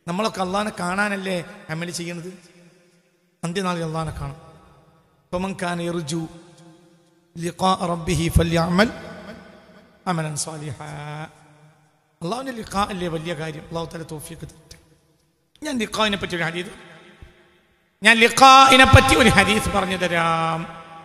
നമ്മളൊക്കെ അള്ളാനെ കാണാനല്ലേ അമൽ ചെയ്യുന്നത് അന്ത്യനാളിൽ അള്ളാനെ കാണും فمن كان يرجو لقاء ربه فليعمل عملا صالحا അള്ളാഹുവിന്റെ ലിഖാ അല്ലേ വലിയ കാര്യം അള്ളാഹു തല തോഫിയൊക്കെ തരട്ടെ ഞാൻ ലിഖാവിനെ പറ്റി ഒരു ഹദീസ് ഞാൻ ലിഖാഇനെ പറ്റി ഒരു ഹദീസ് പറഞ്ഞു തരാം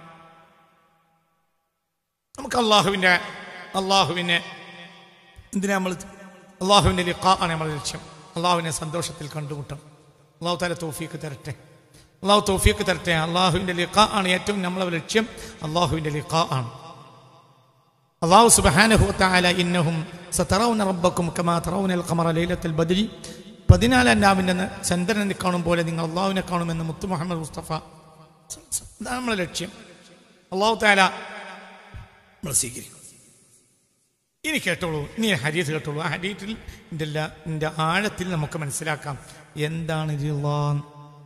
നമുക്ക് അള്ളാഹുവിന്റെ അള്ളാഹുവിനെ എന്തിനാ നമ്മൾ അള്ളാഹുവിന്റെ ലിഖാ ആണ് നമ്മുടെ ലക്ഷ്യം അള്ളാഹുവിനെ സന്തോഷത്തിൽ കണ്ടുമുട്ടണം അള്ളാഹു തല തോഫിയൊക്കെ തരട്ടെ അള്ളാഹു തോഫിയൊക്കെ തരട്ടെ അള്ളാഹുവിന്റെ ലിഖാ ആണ് ഏറ്റവും നമ്മളെ ലക്ഷ്യം അള്ളാഹുവിന്റെ ലിഖാ ആണ് അള്ളാഹു സുബ്ഹാനഹു വതആല ഇന്നഹും സതറൗന റബ്ബക്കും കമാ തറൗന അൽ ഖമറ ലൈലത്തുൽ ബദ്രി പതിനാലാം രാവിന്റെ അന്ന് ചന്ദ്രനെ കാണും പോലെ നിങ്ങൾ അള്ളാഹുവിനെ കാണുമെന്ന് മുത്തു മുഹമ്മദ് മുസ്തഫ അതാണ് നമ്മളെ ലക്ഷ്യം അള്ളാഹു താല നമ്മൾ സ്വീകരിക്കും ഇനി കേട്ടോളൂ ഇനി ഹരീത് കേട്ടോളൂ ആ ഹരീത്തിൽ ഇതിൻ്റെ ആഴത്തിൽ നമുക്ക് മനസ്സിലാക്കാം എന്താണ് റിളാൻ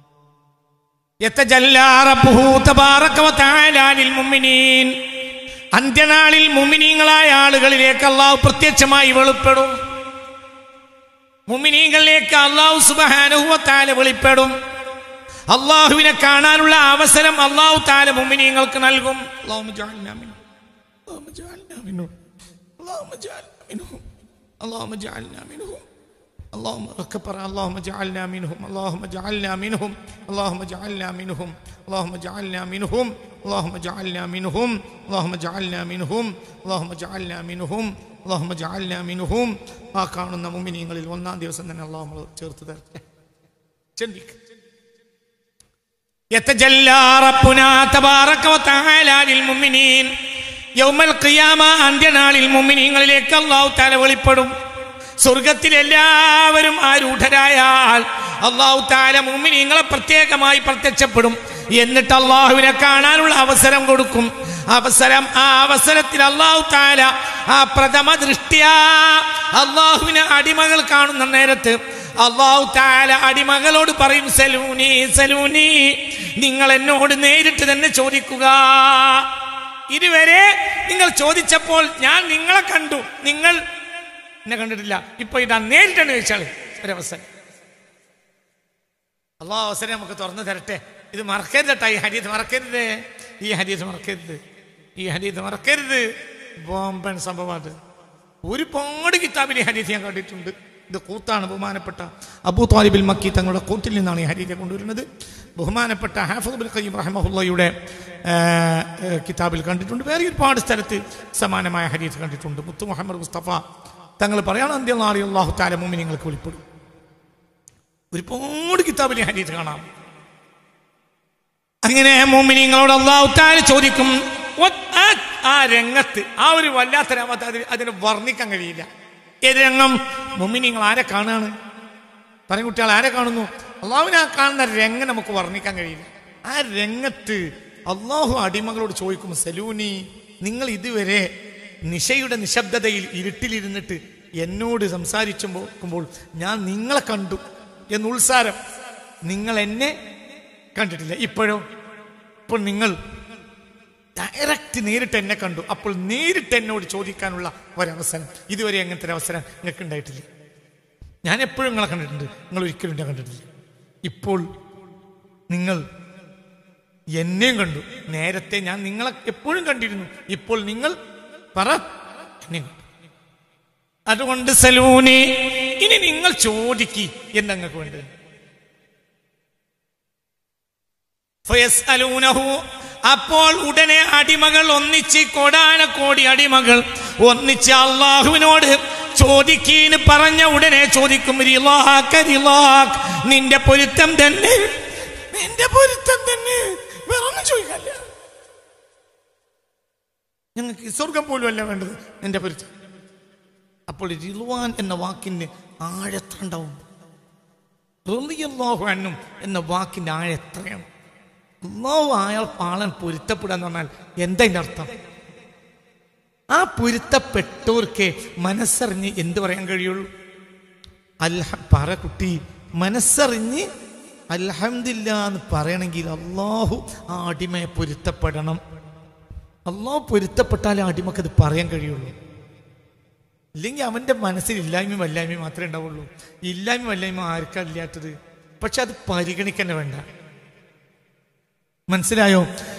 يتجلى ربه تبارك وتعالى للمؤمنين അന്ത്യനാളിൽ മുമിനീങ്ങളായ ആളുകളിലേക്ക് അള്ളാഹു പ്രത്യക്ഷമായി വെളിപ്പെടും മുമിനീങ്ങളിലേക്ക് അള്ളാഹു സുബഹാനുഹുവത്താല വെളിപ്പെടും അള്ളാഹുവിനെ കാണാനുള്ള അവസരം അള്ളാഹു താല മുമിനീങ്ങൾക്ക് നൽകും അല്ലാഹുമ്മ ജഅൽനാ മിൻഹും. അല്ലാഹുമ്മ ജഅൽനാ മിൻഹും. അല്ലാഹുമ്മ ജഅൽനാ മിൻഹും. അല്ലാഹുമ്മ ജഅൽനാ മിൻഹും. اللهم كبر اللهم اجعلنا منهم اللهم اجعلنا منهم اللهم اجعلنا منهم اللهم اجعلنا منهم اللهم اجعلنا منهم اللهم اجعلنا منهم اللهم اجعلنا منهم اللهم اجعلنا منهم ആ കാണുന്ന മുമിനീങ്ങളിൽ ഒന്നാം ദിവസം തന്നെ അള്ളാഹു നമ്മൾ ചേർത്ത് തരട്ടെ ചിന്തിക്ക് يتجلى ربنا تبارك وتعالى للمؤمنين يوم القيامة അന്ത്യനാളിൽ മുമിനീങ്ങളിലേക്ക് അള്ളാഹു താല വെളിപ്പെടും സ്വർഗത്തിൽ എല്ലാവരും ആരൂഢരായാൽ അള്ളാഹു താല മുമിനിങ്ങളെ പ്രത്യേകമായി പ്രത്യക്ഷപ്പെടും എന്നിട്ട് അള്ളാഹുവിനെ കാണാനുള്ള അവസരം കൊടുക്കും അവസരം ആ അവസരത്തിൽ അള്ളാഹു താല ആ പ്രഥമ ദൃഷ്ടിയാ അള്ളാഹുവിനെ അടിമകൾ കാണുന്ന നേരത്ത് അള്ളാഹു താല അടിമകളോട് പറയും സലൂനി സലൂനി നിങ്ങൾ എന്നോട് നേരിട്ട് തന്നെ ചോദിക്കുക ഇതുവരെ നിങ്ങൾ ചോദിച്ചപ്പോൾ ഞാൻ നിങ്ങളെ കണ്ടു നിങ്ങൾ എന്നെ കണ്ടിട്ടില്ല ഇപ്പൊ ഇതാ നേരിട്ടാണ് ചോദിച്ചാൽ ഒരവസരം അള്ളാഹ് അവസരം നമുക്ക് തുറന്നു തരട്ടെ ഇത് മറക്കരുത് കേട്ടോ ഈ ഹരീത് മറക്കരുത് ഈ ഹരീത് മറക്കരുത് ഈ ഹരീത് മറക്കരുത് ബോംബൻ സംഭവമാണ് ഒരുപാട് കിതാബിൽ ഈ ഹരീത് ഞാൻ കണ്ടിട്ടുണ്ട് ഇത് കൂത്താണ് ബഹുമാനപ്പെട്ട അബൂ താലിബിൽ മക്കി തങ്ങളുടെ കൂത്തിൽ നിന്നാണ് ഈ ഹരീതെ കൊണ്ടുവരുന്നത് ബഹുമാനപ്പെട്ട ഹാഫുബുൽ ഖയ്യം റഹ്മഹുല്ലയുടെ ആ, ആ, കിതാബിൽ കണ്ടിട്ടുണ്ട് വേറെ ഒരുപാട് സ്ഥലത്ത് സമാനമായ ഹരീത് കണ്ടിട്ടുണ്ട് മുത്തു മുഹമ്മദ് മുസ്തഫ തങ്ങൾ പറയാണ് അന്ത്യം നാളെ അള്ളാഹു താല നിങ്ങൾക്ക് വെളിപ്പെടും ഒരുപാട് കിതാബിൽ ഈ ഹരീത് കാണാം അങ്ങനെ മോമിനിങ്ങളോട് അള്ളാഹു താല ചോദിക്കും ഒ- ആ- ആ രംഗത്ത് ആ ഒരു വല്ലാത്ത രംഗത്ത് അതിന് അതിന് വർണ്ണിക്കാൻ കഴിയില്ല ഏത് രംഗം മുമ്മിനിങ്ങൾ ആരെ കാണുകയാണ് പറയും കുട്ടികൾ ആരെ കാണുന്നു അള്ളാഹുവിനെ ആ കാണുന്ന രംഗം നമുക്ക് വർണ്ണിക്കാൻ കഴിയില്ല ആ രംഗത്ത് അള്ളാഹു അടിമകളോട് ചോദിക്കും സലൂനി നിങ്ങൾ ഇതുവരെ നിശയുടെ നിശബ്ദതയിൽ ഇരുട്ടിലിരുന്നിട്ട് എന്നോട് സംസാരിച്ചു നോക്കുമ്പോൾ ഞാൻ നിങ്ങളെ കണ്ടു എന്ന് ഉത്സാരം നിങ്ങൾ എന്നെ കണ്ടിട്ടില്ല ഇപ്പോഴോ ഇപ്പോൾ നിങ്ങൾ ഡയറക്റ്റ് നേരിട്ട് എന്നെ കണ്ടു അപ്പോൾ നേരിട്ട് എന്നോട് ചോദിക്കാനുള്ള ഒരവസരം ഇതുവരെ അങ്ങനത്തെ ഒരു അവസരം നിങ്ങൾക്ക് ഉണ്ടായിട്ടില്ല ഞാൻ എപ്പോഴും നിങ്ങളെ കണ്ടിട്ടുണ്ട് നിങ്ങൾ ഒരിക്കലും എന്നെ കണ്ടിട്ടില്ല ഇപ്പോൾ നിങ്ങൾ എന്നെയും കണ്ടു നേരത്തെ ഞാൻ നിങ്ങളെ എപ്പോഴും കണ്ടിരുന്നു ഇപ്പോൾ നിങ്ങൾ പറ എന്നെയും കണ്ടു അതുകൊണ്ട് സലൂനി ഇനി നിങ്ങൾ ചോദിക്കി എന്താ നിങ്ങൾക്ക് വേണ്ടത് ഫയസ്അലൂനഹു അപ്പോൾ ഉടനെ അടിമകൾ ഒന്നിച്ച് കോടാനക്കോടി അടിമകൾ ഒന്നിച്ച് അള്ളാഹുവിനോട് ചോദിക്കീന് പറഞ്ഞ ഉടനെ ചോദിക്കും റിലാക്ക് റിലാക്ക് നിന്റെ പൊരുത്തം തന്നെ നിന്റെ പൊരുത്തം തന്നെ വേറെ ഒന്നും ചോദിക്കല്ല ഞങ്ങൾക്ക് സ്വർഗം പോലും അല്ല വേണ്ടത് നിന്റെ പൊരുത്തം അപ്പോൾ റിലുവാൻ എന്ന വാക്കിന് ആഴെത്രണ്ടാവും റളിയല്ലാഹു അന്നും എന്ന വാക്കിന്റെ ആഴം എത്രയാണ് അള്ളാഹു അയാൾ ആളൻ പൊരുത്തപ്പെടുക എന്ന് പറഞ്ഞാൽ എന്താ ഇതിന്റെ അർത്ഥം ആ പൊരുത്തപ്പെട്ടവർക്ക് മനസ്സറിഞ്ഞ് എന്ത് പറയാൻ കഴിയുള്ളൂ അൽഹ പറ കുട്ടി മനസ്സറിഞ്ഞ് അൽഹംദില്ല എന്ന് പറയണമെങ്കിൽ അള്ളാഹു ആ അടിമയെ പൊരുത്തപ്പെടണം അള്ളാഹു പൊരുത്തപ്പെട്ടാലേ ആ അടിമക്ക് അത് പറയാൻ കഴിയുള്ളൂ ഇല്ലെങ്കിൽ അവന്റെ മനസ്സിൽ ഇല്ലായ്മയും വല്ലായ്മയും മാത്രമേ ഉണ്ടാവുള്ളൂ ഇല്ലായ്മ വല്ലായ്മ ആർക്കാ ഇല്ലാത്തത് പക്ഷെ അത് പരിഗണിക്കന്നെ വേണ്ട മനസ്സിലായോ